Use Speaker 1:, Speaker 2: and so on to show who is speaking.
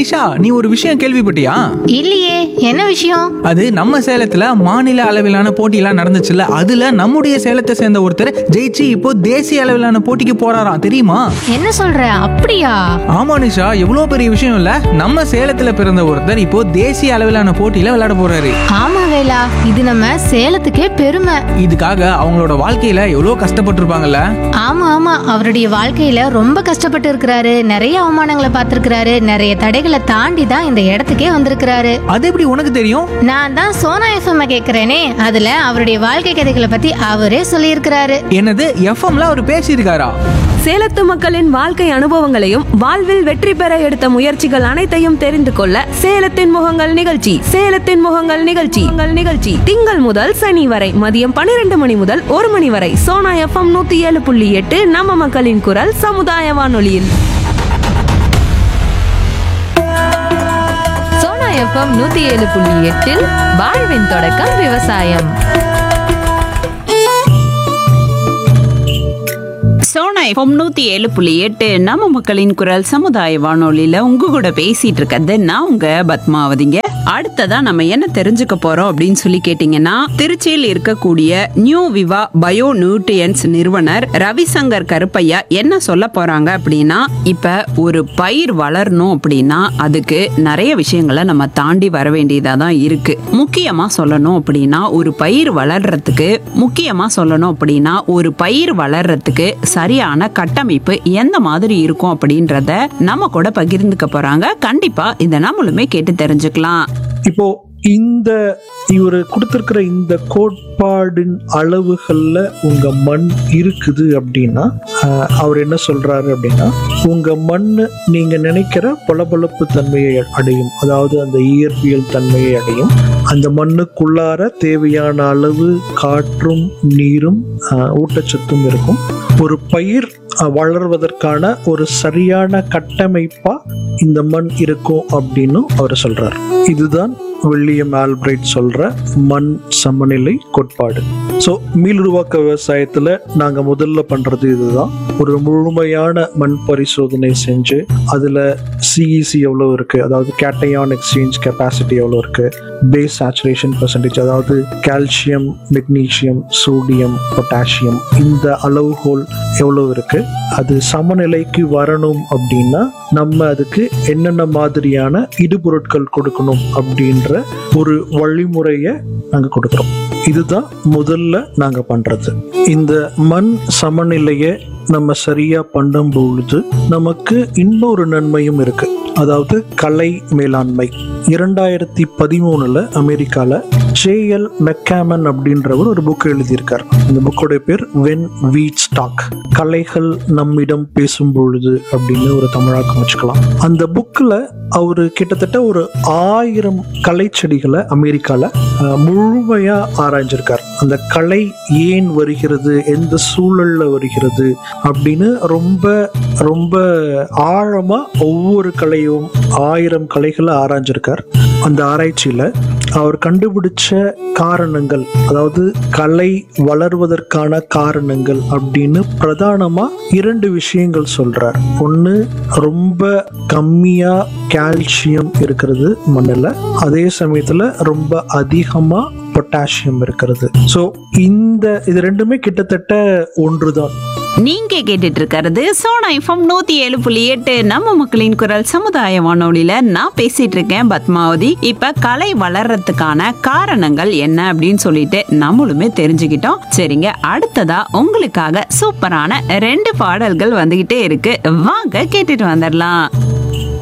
Speaker 1: நிஷா நீ ஒரு விஷயம் கேள்விப்பட்டியா
Speaker 2: இல்லையே என்ன விஷயம்
Speaker 1: அது நம்ம சேலத்துல மாநில அளவிலான போட்டியெல்லாம் நடந்துச்சுல்ல அதுல நம்முடைய சேலத்தை சேர்ந்த ஒருத்தர் ஜெயிச்சு இப்போ தேசிய அளவிலான போட்டிக்கு போறாராம் தெரியுமா
Speaker 2: என்ன சொல்ற அப்படியா
Speaker 1: ஆமா நிஷா எவ்வளவு பெரிய விஷயம் இல்ல நம்ம சேலத்துல பிறந்த ஒருத்தர் இப்போ தேசிய அளவிலான போட்டியில விளையாட போறாரு
Speaker 2: ஆமா வேலா இது நம்ம சேலத்துக்கே பெருமை
Speaker 1: இதுக்காக அவங்களோட வாழ்க்கையில எவ்வளவு கஷ்டப்பட்டிருப்பாங்கல்ல
Speaker 2: ஆமா ஆமா அவருடைய வாழ்க்கையில ரொம்ப கஷ்டப்பட்டு இருக்கிறாரு நிறைய அவமானங்களை பார்த்திருக்கிறாரு நிறைய தடைகளை தாண்டி தான் இந்த இடத்துக்கே வந்திருக்கிறாரு
Speaker 1: அது எப்படி உனக்கு தெரியும்
Speaker 2: நான் தான் சோனா எஃப்எம் கேக்குறேனே அதுல அவருடைய வாழ்க்கை கதைகளை பத்தி அவரே சொல்லியிருக்கிறாரு
Speaker 1: என்னது எஃப்எம்ல அவர் பேசியிருக்காரா
Speaker 3: சேலத்து மக்களின் வாழ்க்கை அனுபவங்களையும் வாழ்வில் வெற்றி பெற எடுத்த முயற்சிகள் அனைத்தையும் தெரிந்து கொள்ள சேலத்தின் முகங்கள் நிகழ்ச்சி சேலத்தின் முகங்கள் நிகழ்ச்சி உங்கள் நிகழ்ச்சி திங்கள் முதல் சனி வரை மதியம் பன்னிரண்டு மணி முதல் ஒரு மணி வரை சோனா எஃப்எம் நூத்தி ஏழு புள்ளி எட்டு நம்ம மக்களின் குரல் சமுதாய வானொலியில்
Speaker 4: சோனா எஃப்எம் நூத்தி ஏழு புள்ளி எட்டில் வாழ்வின் தொடக்கம் விவசாயம்
Speaker 5: சோனா எஃப்எம் நூத்தி ஏழு புள்ளி எட்டு நம்ம மக்களின் குரல் சமுதாய வானொலியில உங்க கூட பேசிட்டு இருக்கிறது நான் உங்க பத்மாவதிங்க அடுத்ததா நம்ம என்ன தெரிஞ்சுக்க போறோம் அப்படின்னு சொல்லி கேட்டீங்கன்னா திருச்சியில் இருக்கக்கூடிய நியூ விவா பயோ நியூட்ரியன்ஸ் நிறுவனர் ரவிசங்கர் கருப்பையா என்ன சொல்ல போறாங்க அப்படின்னா இப்ப ஒரு பயிர் வளரணும் அப்படின்னா அதுக்கு நிறைய விஷயங்களை நம்ம தாண்டி வர வேண்டியதா தான் இருக்கு முக்கியமா சொல்லணும் அப்படின்னா ஒரு பயிர் வளர்றதுக்கு முக்கியமா சொல்லணும் அப்படின்னா ஒரு பயிர் வளர்றதுக்கு சரியான கட்டமைப்பு எந்த மாதிரி இருக்கும் அப்படின்றத நம்ம கூட பகிர்ந்துக்க போறாங்க கண்டிப்பா இதை நம்மளுமே கேட்டு தெரிஞ்சுக்கலாம்
Speaker 6: இப்போ இந்த இவர் கொடுத்திருக்கிற இந்த கோட்பாடின் அளவுகள்ல உங்க மண் இருக்குது அப்படின்னா ஆஹ், அவர் என்ன சொல்றாரு அப்படின்னா உங்க மண் நீங்க நினைக்கிற பளபளப்பு தன்மையை அடையும் அதாவது அந்த இயற்பியல் தன்மையை அடையும் அந்த மண்ணுக்குள்ளார தேவையான அளவு காற்றும் நீரும் ஆஹ், ஊட்டச்சத்தும் இருக்கும் ஒரு பயிர் அஹ், வளர்வதற்கான ஒரு சரியான கட்டமைப்பா இந்த மண் இருக்கும் அப்படின்னு அவர் சொல்றார் இதுதான் வில்லியம் ஆல்பிரைட் சொல்ற மண் சமநிலை கோட்பாடு ஸோ மீளுருவாக்க விவசாயத்துல நாங்க முதல்ல பண்றது இதுதான் ஒரு முழுமையான மண் பரிசோதனை செஞ்சு அதுல சிஇசி எவ்வளவு இருக்கு அதாவது கேட்டையான் எக்ஸ்சேஞ்ச் கெப்பாசிட்டி எவ்வளவு இருக்கு பேஸ் சேச்சுரேஷன் பர்சன்டேஜ் அதாவது கால்சியம் மெக்னீசியம் சோடியம் பொட்டாசியம் இந்த அளவுகோல் எவ்வளவு இருக்கு அது சமநிலைக்கு வரணும் அப்படின்னா நம்ம அதுக்கு என்னென்ன மாதிரியான இடுபொருட்கள் கொடுக்கணும் அப்படின்ற ஒரு வழிமுறையை நாங்க கொடுக்குறோம் இதுதான் முதல்ல நாங்க பண்றது இந்த மண் சமநிலையை நம்ம சரியா பண்ணும் பொழுது நமக்கு இன்னொரு நன்மையும் இருக்கு அதாவது கலை மேலாண்மை இரண்டாயிரத்தி பதிமூணுல அமெரிக்கால ஜேஎல் மெக்காமன் அப்படின்றவர் ஒரு புக் எழுதியிருக்கார் அந்த புக்கோட பேர் வென் வீட் ஸ்டாக் கலைகள் நம்மிடம் பேசும் பொழுது அப்படின்னு ஒரு தமிழாக்கம் வச்சுக்கலாம் அந்த புக்கில் அவர் கிட்டத்தட்ட ஒரு ஆயிரம் கலை செடிகளை அமெரிக்கால அஹ், முழுமையா ஆராய்ஞ்சிருக்கார் அந்த கலை ஏன் வருகிறது எந்த சூழல்ல வருகிறது அப்படின்னு ரொம்ப ரொம்ப ஆழமா ஒவ்வொரு கலையும் ஆயிரம் கலைகளை ஆராய்ஞ்சிருக்கார் அந்த ஆராய்ச்சியில அவர் கண்டுபிடிச்ச காரணங்கள் அதாவது கலை வளர்வதற்கான காரணங்கள் அப்படின்னு பிரதானமா இரண்டு விஷயங்கள் சொல்றார் ஒன்று ரொம்ப கம்மியா கால்சியம் இருக்கிறது மண்ணில் அதே சமயத்துல ரொம்ப அதிகமா பொட்டாசியம் இருக்கிறது ஸோ இந்த இது ரெண்டுமே கிட்டத்தட்ட ஒன்றுதான்
Speaker 5: நீங்க கேட்டுட்டு இருக்கிறது சோனா எஃப்எம் நூத்தி ஏழு புள்ளி எட்டு நம்ம மக்களின் குரல் சமுதாய வானொலியில நான் பேசிட்டு இருக்கேன் பத்மாவதி இப்ப கலை வளர்றதுக்கான காரணங்கள் என்ன அப்படின்னு சொல்லிட்டு நம்மளுமே தெரிஞ்சுக்கிட்டோம் சரிங்க அடுத்ததா உங்களுக்காக சூப்பரான ரெண்டு பாடல்கள் வந்துகிட்டே இருக்கு வாங்க கேட்டுட்டு வந்துடலாம்